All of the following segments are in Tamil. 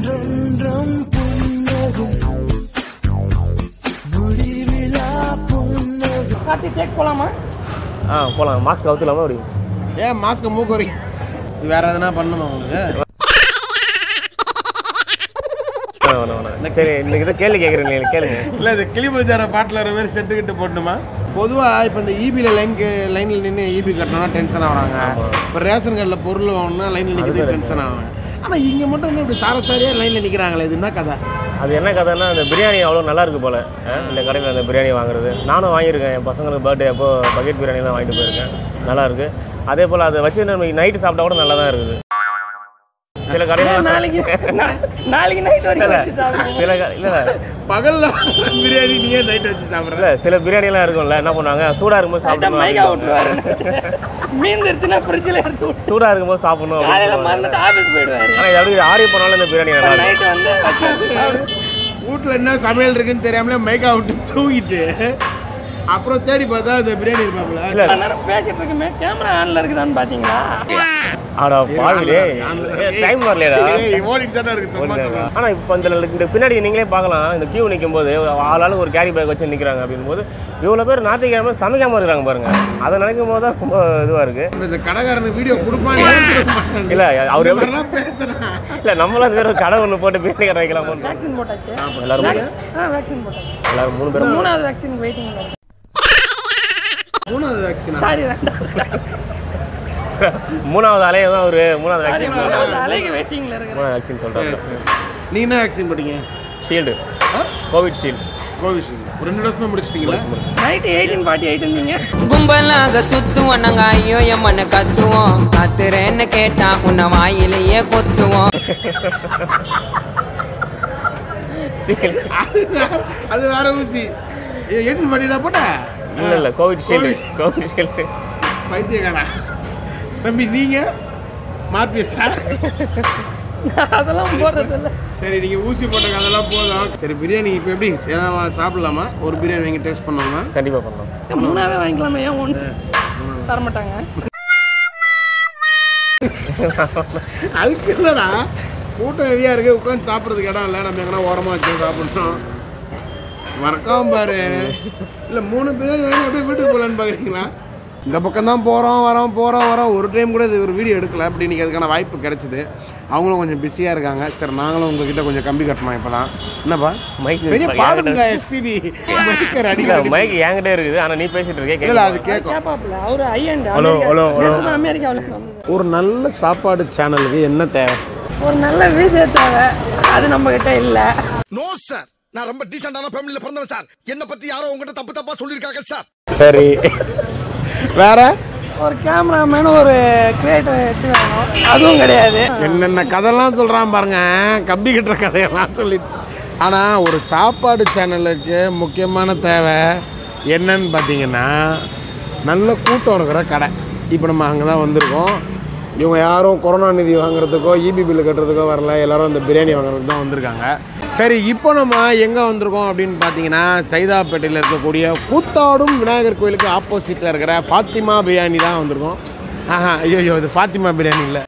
ஒன்றொன்றும் புன்னகும் முடிவிலா புன்னகும் கார்த்தி டேக் போலாமா ஆ போகலாம் மாஸ்க் அவுத்துலாமா அப்படி ஏன் மாஸ்க் மூக்கு வரைக்கும் இது வேற எதனா பண்ணுமா உங்களுக்கு வேணாம் வேணாம் வேணாம் சரி இந்த இதை கேள்வி கேட்குறீங்க கேளுங்க இல்லை இந்த கிளிபஜார பாட்டில் வர மாதிரி செட்டுக்கிட்டு போடணுமா பொதுவாக இப்போ இந்த ஈபியில் லைன் லைனில் நின்று ஈபி கட்டணும்னா டென்ஷன் ஆகுறாங்க இப்போ ரேஷன் கார்டில் பொருள் வாங்கணும்னா லைனில் நிற்கிறது டென்ஷன் ஆகுறாங்க ஆனால் இங்கே மட்டும் வந்து இப்படி சாரசாரியாக லைனில் நிற்கிறாங்களே இது என்ன கதை அது என்ன கதைன்னா அந்த பிரியாணி அவ்வளோ நல்லா இருக்கு போல ஆ, இந்த கடையில் அந்த பிரியாணி வாங்குறது நானும் வாங்கியிருக்கேன் என் பசங்களுக்கு பர்த்டே அப்போ பக்கெட் பிரியாணி தான் வாங்கிட்டு போயிருக்கேன் நல்லா இருக்கு அதே போல் அதை வச்சு நம்ம நைட்டு சாப்பிட்டா கூட நல்லா தான் இருக்குது சில கடையில் நாளைக்கு நா- நாளைக்கு நைட் வரைக்கும் வச்சு சாப்பிடுவோம் சில க- இல்லை பகலில் பிரியாணி நீயே நைட் வச்சு சாப்பிட்ற இல்லை சில பிரியாணிலாம் இருக்கும்ல என்ன பண்ணுவாங்க சூடாக இருக்கும்போது லைட்டா மைக்கா சாப்பிடணும் விட்டுருவாரு மீந்துருச்சுன்னா ஃப்ரிட்ஜில் எடுத்து விட்டு சூடாக இருக்கும்போது சாப்பிடணும் காலையில் அப்படின்னு மறந்துட்டு ஆஃபீஸ் போயிடுவாரு ஆனால் இது அப்படி ஆரிய போனாலும் இந்த பிரியாணி நல்லா இருக்கும் நைட்டு வந்து வச்சு சாப்பிடு. வீட்டில் என்ன சமையல் இருக்குன்னு தெரியாமலே மைக்கா விட்டு தூங்கிட்டு அப்புறம் தேடி பார்த்தா இந்த பிரியாணி இருப்பாப்புல இல்லை இவ்வளவு நேரம் பேசிட்டு இருக்குமே கேமரா ஆன்ல இருக்குதான்னு பாத்தீங்களா ஆடா பாவிலே டைம் வரலையடா ஓடிட்டு தானே இருக்கு சும்மா சொல்றேன். ஆனால் இப்போ இந்த இந்த பின்னாடி நீங்களே பார்க்கலாம் இந்த கியூ நிற்கும் போது ஆளாலும் ஒரு கேரி பேக் வச்சு நிற்கிறாங்க அப்படின் போது இவ்வளோ பேர் ஞாயிற்றுக்கிழமை சமைக்காம இருக்கிறாங்க பாருங்க அதை நினைக்கும் போது தான் ரொம்ப இதுவாக இருக்குது இப்ப இந்த கடைக்காரனுக்கு வீடியோ கொடுப்பான்னு கொடுக்க மாட்டான். இல்லை அவர் எப்படி இதெல்லாம் பேசுறேன் இல்லை நம்மளாம் வேற கடை ஒன்று போட்டு பிரியாணி கடை வைக்கலாமோ வேக்சின் போட்டாச்சு எல்லாரும் ஆ வேக்சின் போட்டாச்சு எல்லாரும் மூணு பேரும் மூணாவது வேக்சின் வெயிட்டிங்ல இருக்கு மூணாவது வேக்சினா சாரி ரெண்டாவது மூணாவது அலையை தான் ஒரு மூணாவது வேக்சின் மூணாவது அலைக்கு வெயிட்டிங்ல இருக்கு மூணாவது வேக்சின் சொல்கிறாங்க நீ என்ன வேக்சின் போட்டீங்க ஷீல்டு கோவிட் ஷீல்டு கோவிஷீல்டு ஒரு ரெண்டு டோஸ் தான் முடிச்சிட்டீங்களா நைட்டு எயிட்டீன் ஃபார்ட்டி எயிட் இருந்தீங்க கும்பலாக சுத்துவோம் நாங்க ஐயோ எம்மன்னு கத்துவோம் கத்துறேன்னு கேட்டா உன்னை வாயிலேயே கொத்துவோம் அது வேற ஊசி ஏ, எட்டு படிடா போட்ட இல்லை இல்லை கோவிட் ஷீல்டு கோவிட் ஷீல்டு பைத்தியக்காரா தம்பி நீங்க மார்பியஸா அதெல்லாம் போடுறது இல்லை சரி நீங்க ஊசி போட்ட அதெல்லாம் போதும் சரி பிரியாணி இப்போ எப்படி ஏன்னா சாப்பிடலாமா ஒரு பிரியாணி வாங்கி டேஸ்ட் பண்ணலாமா கண்டிப்பாக பண்ணலாம் மூணாவே வாங்கிக்கலாமே ஏன் ஒன்று தரமாட்டாங்க அதுக்கு இல்லைடா கூட்டம் ஹெவியாக இருக்கு உட்காந்து சாப்பிட்றதுக்கு இடம் இல்லை நம்ம எங்கன்னா ஓரமாக வச்சு சாப்பிடணும் மறக்காம பாரு இல்லை மூணு பிரியாணி வாங்கி அப்படியே வீட்டுக்கு போகலான்னு பார்க்குறீங்களா இந்த பக்கம் தான் போகிறோம் வரோம் போகிறோம் வரோம் ஒரு டைம் கூட இது ஒரு வீடியோ எடுக்கல அப்படி இன்னைக்கு அதுக்கான வாய்ப்பு கிடைச்சிது அவங்களும் கொஞ்சம் பிஸியாக இருக்காங்க சரி நாங்களும் உங்ககிட்ட கொஞ்சம் கம்பி கட்டணும் இப்போலாம் என்னப்பா மைக் பெரிய பாடுங்க எஸ்பிபி மைக்கர் இல்லை அடிக்கடி மைக் என்கிட்ட இருக்குது ஆனால் நீ பேசிட்டு இருக்கே இல்லை அது கேட்கல கேட்கும் கேப்பாப்ல அவரு ஐயண்ட் ஹலோ, ஹலோ, ஹலோ. அமெரிக்காவில் இருந்தோம் ஒரு நல்ல சாப்பாடு சேனலுக்கு என்ன தேவை ஒரு நல்ல வீடியோ தேவை அது நம்ம கிட்ட இல்லை நோ சார் நான் ரொம்ப டீசென்டான ஃபேமிலில பிறந்தவன் சார் என்ன பத்தி யாரோ உங்ககிட்ட தப்பு தப்பா சொல்லிருக்காங்க சார் சரி வேற ஒரு கேமராமேன் ஒரு கிரியேட்டிவிட்டி வேணும் அதுவும் கிடையாது என்னென்ன கதைலாம் சொல்கிறான் பாருங்க கம்பி கட்டுற கதையெல்லாம் சொல்லிட்டு ஆனால் ஒரு சாப்பாடு சேனலுக்கு முக்கியமான தேவை என்னன்னு பார்த்தீங்கன்னா நல்ல கூட்டம் இருக்கிற கடை இப்போ நம்ம அங்கே தான் வந்திருக்கோம் இவங்க யாரும் கொரோனா நிதி வாங்குறதுக்கோ இபி பில்லு கட்டுறதுக்கோ வரல எல்லாரும் அந்த பிரியாணி வாங்குறதுக்கு தான் வந்திருக்காங்க சரி இப்போ நம்ம எங்கே வந்திருக்கோம் அப்படின்னு பார்த்தீங்கன்னா சைதாப்பேட்டையில் இருக்கக்கூடிய கூத்தாடும் விநாயகர் கோயிலுக்கு ஆப்போசிட்டில் இருக்கிற ஃபாத்திமா பிரியாணி தான் வந்திருக்கோம் ஆஹா ஐயோ இது ஃபாத்திமா பிரியாணி இல்லை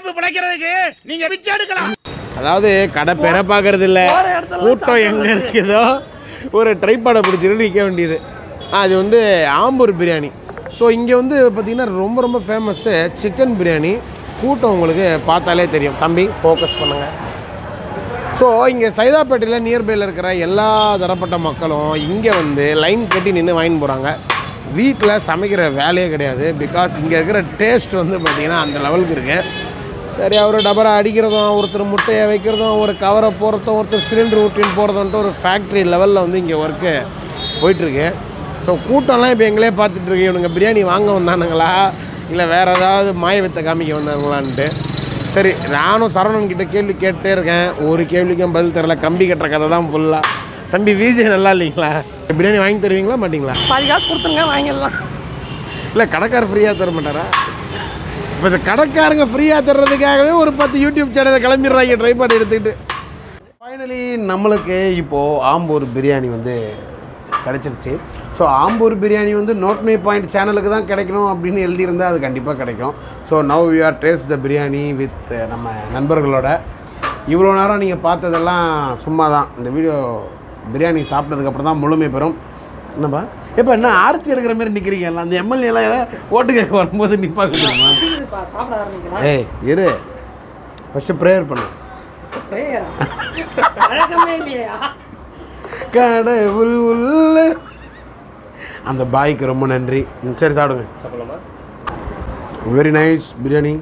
அதாவது கடை பெற பார்க்கறது இல்லை போற இடத்துல கூட்டம் எங்கே இருக்குதோ ஒரு ட்ரைபாடை பிடிச்சிட்டு நிற்க வேண்டியது ஆ, அது வந்து ஆம்பூர் பிரியாணி ஸோ இங்கே வந்து பார்த்திங்கன்னா ரொம்ப ரொம்ப ஃபேமஸ்ஸு சிக்கன் பிரியாணி கூட்டம் உங்களுக்கு பார்த்தாலே தெரியும் தம்பி ஃபோக்கஸ் பண்ணுங்கள் ஸோ இங்கே சைதாப்பேட்டையில் நியர்பையில் இருக்கிற எல்லா தரப்பட்ட மக்களும் இங்கே வந்து லைன் கட்டி நின்று வாங்கிட்டு போகிறாங்க வீட்டில் சமைக்கிற வேலையே கிடையாது பிகாஸ் இங்கே இருக்கிற டேஸ்ட் வந்து பார்த்திங்கன்னா அந்த லெவலுக்கு இருக்குது சரி அவர் டபரா அடிக்கிறதும் ஒருத்தர் முட்டையை வைக்கிறதும் ஒரு கவரை போடுறதும் ஒருத்தர் சிலிண்டர் ஊட்டின்னு போகிறதுன்ட்டு ஒரு ஃபேக்ட்ரி லெவலில் வந்து இங்கே ஒர்க்கு போயிட்டுருக்கு ஸோ கூட்டம்லாம் இப்போ எங்களே பார்த்துட்டு இருக்கு இவனுங்க பிரியாணி வாங்க வந்தானுங்களா இல்லை வேறு ஏதாவது மாய வித்தை காமிக்க வந்தாங்களான்ட்டு சரி நானும் சரவணன் கிட்ட கேள்வி கேட்டே இருக்கேன் ஒரு கேள்விக்கும் பதில் தரல கம்பி கட்டுற கதை தான் ஃபுல்லாக தம்பி விஜய் நல்லா இல்லைங்களா பிரியாணி வாங்கி தருவீங்களா மாட்டிங்களா பாதி காசு கொடுத்துருங்க வாங்கிடலாம் இல்லை கடைக்காரர் ஃப்ரீயாக தர மாட்டாரா இப்போ இந்த கடைக்காரங்க ஃப்ரீயாக தர்றதுக்காகவே ஒரு பத்து யூடியூப் சேனலை கிளம்பிடுறாங்க ட்ரைபாட் எடுத்துக்கிட்டு ஃபைனலி நம்மளுக்கு இப்போது ஆம்பூர் பிரியாணி வந்து கிடச்சிருச்சு ஸோ ஆம்பூர் பிரியாணி வந்து நோட் மை பாயிண்ட் சேனலுக்கு தான் கிடைக்கணும் அப்படின்னு எழுதியிருந்தால் அது கண்டிப்பாக கிடைக்கும் so now we are taste the biryani with நம்ம நண்பர்களோட இவ்வளோ நேரம் நீங்கள் பார்த்ததெல்லாம் சும்மா தான் இந்த வீடியோ பிரியாணி சாப்பிட்டதுக்கப்புறம் தான் முழுமை பெறும் என்னப்பா எப்போ என்ன ஆர்த்தி எடுக்கிற மாதிரி நிற்கிறீங்க எல்லாம் அந்த எம்எல்ஏ எல்லாம் ஓட்டு கேட்க வரும்போது நிற்பாங்க சாப்பிட ஆரம்பிக்கலாம் ஏய் இரு ஃபஸ்ட்டு ப்ரேயர் பண்ணு பிரேயரா பழக்கமே இல்லையா கடவுள் உள்ள அந்த பாய்க்கு ரொம்ப நன்றி ம், சரி சாப்பிடுங்க சாப்பிடலாமா வெரி நைஸ் பிரியாணி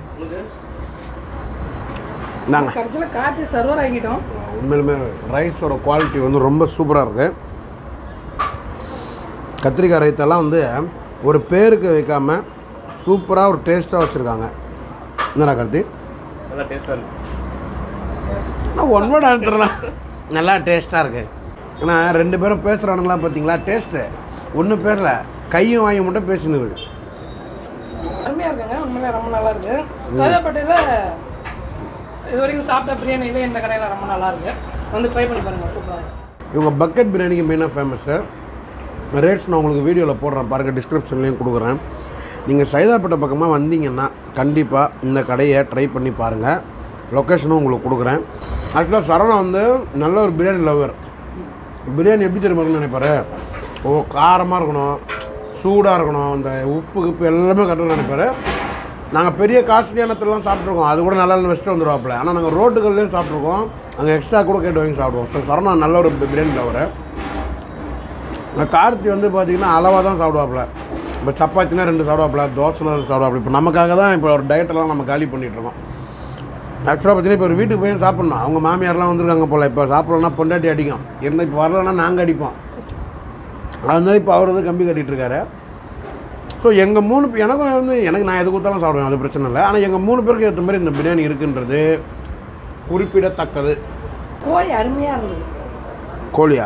இந்தாங்க கடைசியில் காய்ச்சி சர்வர் ஆகிட்டோம் உண்மையிலுமே ரைஸோட குவாலிட்டி வந்து ரொம்ப சூப்பராக இருக்குது கத்திரிக்காய் ரைத்தெல்லாம் வந்து ஒரு பேருக்கு வைக்காமல் சூப்பராக ஒரு டேஸ்ட்டாக வச்சுருக்காங்க என்னடா கருத்தி நல்லா டேஸ்ட்டாக இருக்கு நான் ஒன் வேர்ட் ஆன்சர்லாம் நல்லா டேஸ்ட்டாக இருக்கு ஏன்னா ரெண்டு பேரும் பேசுகிறானுங்களா பார்த்தீங்களா டேஸ்ட்டு ஒன்றும் பேசல கையும் வாங்கி மட்டும் பேசின்னு இருக்கு அருமையாக இருக்குங்க உண்மையிலே ரொம்ப நல்லா இருக்கு சைதாப்பேட்டையில் இது வரைக்கும் சாப்பிட்ட பிரியாணியில் இந்த கடையில் ரொம்ப நல்லா இருக்கு வந்து ட்ரை பண்ணி பாருங்க சூப்பராக இருக்கு இவங்க பக்கெட் பிரியாணிக்கு மெயினாக ஃபேமஸ்ஸு ரேட்ஸ் நான் உங்களுக்கு வீடியோவில் போடுறேன் பாருங்கள் டிஸ்கிரிப்ஷன்லேயும் கொடுக்குறேன் நீங்கள் சைதாப்பேட்டை பக்கமாக வந்தீங்கன்னா கண்டிப்பாக இந்த கடையை ட்ரை பண்ணி பாருங்கள் லொக்கேஷனும் உங்களுக்கு கொடுக்குறேன் ஆக்சுவலாக சரவணா வந்து நல்ல ஒரு பிரியாணி லவர் பிரியாணி எப்படி தெரியுமா இருக்கும்னு நினைப்பாரு ஓ காரமாக இருக்கணும் சூடாக இருக்கணும் இந்த உப்பு கிப்பு எல்லாமே கரெக்டாக நினைப்பாரு நாங்கள் பெரிய காஸ்ட்லியானத்தெல்லாம் சாப்பிட்ருக்கோம் அது கூட நல்லா இல்லைன்னு வச்சுட்டு வந்துடுவாப்புல ஆனால் நாங்கள் ரோட்டுகள்லேயும் சாப்பிட்ருக்கோம் அங்கே எக்ஸ்ட்ரா கூட கேட்டு வாங்கி சாப்பிடுவோம் ஸோ சரவணா நல்ல ஒரு பிரியாணி லவர் இந்த கார்த்தி வந்து பார்த்தீங்கன்னா அளவாக தான் சாப்பிடுவாப்புல இப்போ சப்பாத்தினா ரெண்டு சாப்பிடுவாப்புல தோசைலாம் ரெண்டு சாப்பிடுவாப்புல இப்போ நமக்காக தான் இப்போ ஒரு டயட்டெல்லாம் நம்ம காலி பண்ணிட்டு இருக்கோம் ஆக்சுவலாக பார்த்தீங்கன்னா இப்போ ஒரு வீட்டுக்கு போய் சாப்பிட்ணும் அவங்க மாமியார்லாம் வந்திருக்காங்க போல் இப்போ சாப்பிட்லன்னா பொண்டாட்டி அடிக்கும் இருந்தால் இப்போ வரலன்னா நாங்கள் அடிப்போம் அதனால இப்போ அவர் வந்து கம்பி கட்டிட்டு இருக்காரு ஸோ எங்கள் மூணு பே- எனக்கும் வந்து எனக்கு நான் எது கொடுத்தாலும் சாப்பிடுவேன் அது பிரச்சனை இல்லை ஆனால் எங்கள் மூணு பேருக்கு ஏற்ற மாதிரி இந்த பிரியாணி இருக்குன்றது குறிப்பிடத்தக்கது கோழி அருமையாக இருந்தது கோழியா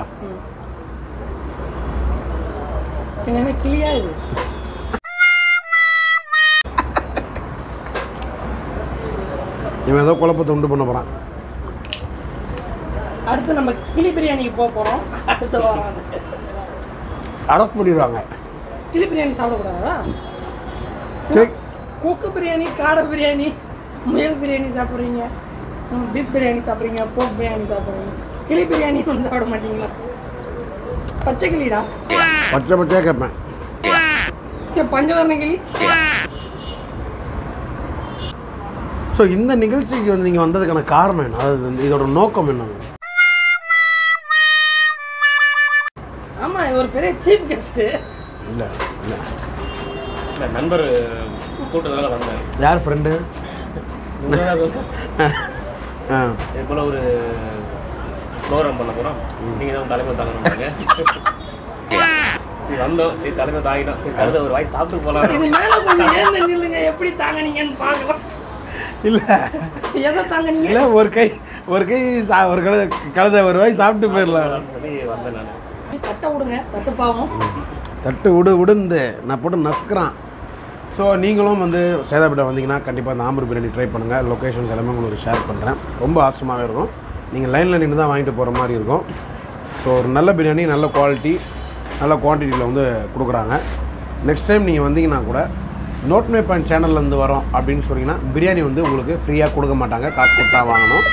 என்ன கிளியா இது இவன் ஏதோ குழப்பத்தை உண்டு பண்ண போகிறான் அடுத்து நம்ம கிளி பிரியாணிக்கு போக போகிறோம் அடுத்த வாரம் அது. அரெஸ்ட் பண்ணிடுவாங்க கிளி பிரியாணி சாப்பிடக்கூடாதா சரி கொக்கு பிரியாணி காடை பிரியாணி முயல் பிரியாணி சாப்பிட்றீங்க பீஃப் பிரியாணி சாப்பிட்றீங்க போக் பிரியாணி சாப்பிட்றீங்க கிளி பிரியாணி ஒன்றும் சாப்பிட மாட்டீங்களா பச்சை கிளிடா பச்சை பச்சையாக கேட்பேன் ஏ, பஞ்சவர்ண கிளி ஸோ இந்த நிகழ்ச்சிக்கு வந்து நீங்கள் வந்ததுக்கான காரணம் என்ன அது இந்த- இதோட நோக்கம் என்ன ஆமாம் இவர் பெரிய சீப் கெஸ்ட்டு இல்லை இல்லை இல்லை நண்பர் கூட்டத்தால வந்தேன் யார் ஃப்ரெண்டு ஆ இது போல் ஒரு ப்ரோக்ராம் பண்ண போகிறோம் நீங்கள் தான் தலைமை தாங்கணும்னாங்க சரி வந்தோம் சரி தலைமை தாங்கிட்டோம் சரி கழுத ஒரு வாய் சாப்பிட்டு போகலாம் இது மேலே கொஞ்சம் ஏந்த நில்லுங்க எப்படி தாங்கினீங்கன்னு பார்க்கலாம் இல்லை எதை தாங்கினீங்க இல்லை ஒரு கை ஒரு கை சா ஒரு கழுத கழுத ஒரு வாய் சாப்பிட்டு போயிடலாம் சொல்லி வந்தேன் நான் தட்டை விடுங்க தட்டு பாவம் தட்டு விடு விடுந்து நான் போட்டு நசுக்கிறான் ஸோ நீங்களும் வந்து சேதாப்பேட்டை வந்தீங்கன்னா கண்டிப்பாக இந்த ஆம்பூர் பிரியாணி ட்ரை பண்ணுங்கள் லொக்கேஷன்ஸ் எல்லாமே உங்களுக்கு ஷேர் பண்ணுறேன் ரொம்ப ஆசமாகவே இருக்கும் நீங்கள் லைனில் நின்று தான் வாங்கிட்டு போகிற மாதிரி இருக்கும் ஸோ ஒரு நல்ல பிரியாணி நல்ல குவாலிட்டி நல்ல குவான்டிட்டியில் வந்து கொடுக்குறாங்க நெக்ஸ்ட் டைம் நீங்கள் வந்தீங்கன்னா கூட நோட் மே பாயிண்ட் சேனல்லேருந்து வரோம் அப்படின்னு சொன்னீங்கன்னா பிரியாணி வந்து உங்களுக்கு ஃப்ரீயாக கொடுக்க மாட்டாங்க காசு கொடுத்தா வாங்கணும்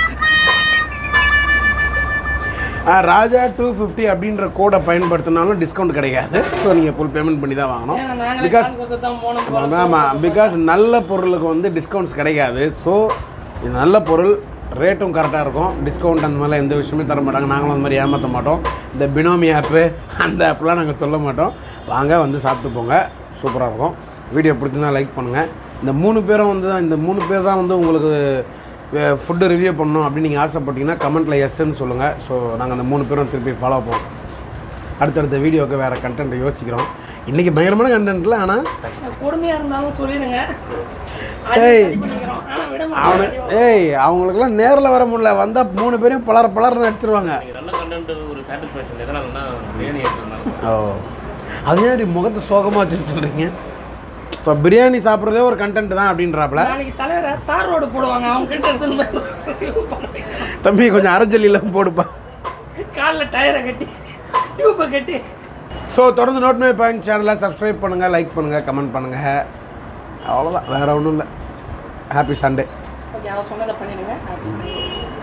ஆ, ராஜா டூ ஃபிஃப்டி அப்படின்ற கோடை பயன்படுத்தினாலும் டிஸ்கவுண்ட் கிடைக்காது ஸோ நீங்கள் ஃபுல் பேமெண்ட் பண்ணி தான் வாங்கணும் ஏன்னா நாங்களே பிகாஸ் காசு கொடுத்து தான் போனோம் ஆமாம் பிகாஸ் நல்ல பொருளுக்கு வந்து டிஸ்கவுண்ட்ஸ் கிடைக்காது ஸோ இது நல்ல பொருள் ரேட்டும் கரெக்டாக இருக்கும் டிஸ்கவுண்ட் அந்த மாதிரிலாம் எந்த விஷயமே தர மாட்டாங்க நாங்களும் அந்த மாதிரி ஏமாற்ற மாட்டோம் இந்த பினோமி ஆப்பு அந்த ஆப்லாம் நாங்கள் சொல்ல மாட்டோம் வாங்க வந்து சாப்பிட்டு போங்க சூப்பராக இருக்கும் வீடியோ பிடிச்சிருந்தா லைக் பண்ணுங்கள் இந்த மூணு பேரும் வந்து இந்த மூணு பேர் தான் வந்து உங்களுக்கு ஃபுட்டு ரிவ்யூ பண்ணணும் அப்படின்னு நீங்கள் ஆசைப்பட்டீங்கன்னா கமெண்ட்டில் எஸ்ன்னு சொல்லுங்கள் ஸோ நாங்கள் அந்த மூணு பேரும் திருப்பி ஃபாலோ பண்ணுவோம் அடுத்தடுத்த வீடியோவுக்கு வேறு கண்டென்ட்டை யோசிக்கிறோம் இன்றைக்கி பயங்கரமான கண்டென்ட்டில் ஆனால் கொடுமையா இருந்தாலும் சொல்லிடுங்க ஏய். சரி பண்ணிக்கிறோம். ஆனா விட அவனு மாட்டோம் ஏய் அவங்களுக்குலாம் நேரில் வர முடியல வந்தால் மூணு பேரையும் பலர் பலர்னு அடிச்சிருவாங்க நல்ல கண்டென்ட் ஒரு சாட்டிஸ்ஃபேக்ஷன் எதனாலன்னா பிரியாணி எடுத்துருந்தாங்க ஓ அது ஏன் இப்படி முகத்தை சோகமாக வச்சுட்டு சொல்கிறீங்க இப்போ பிரியாணி சாப்பிட்றதே ஒரு கண்டென்ட் தான் அப்படின்றாப்புல நாளைக்கு தலைவரை தார் ரோடு போடுவாங்க அவங்க கிட்ட எடுத்துன்னு போய் review பண்ண வைக்கணும். தம்பி கொஞ்சம் அரைச்சலிலாம் போடுப்பா காலில் டயரை கட்டி டியூப்பை கட்டி ஸோ தொடர்ந்து நோட் மை பாயிண்ட் சேனலை சப்ஸ்கிரைப் பண்ணுங்கள் லைக் பண்ணுங்கள் கமெண்ட் பண்ணுங்கள் அவ்வளோதான் வேறு ஒன்றும் இல்லை ஹாப்பி சண்டே ஓகே அவர் சொன்னதை பண்ணிடுங்க Happy Sunday.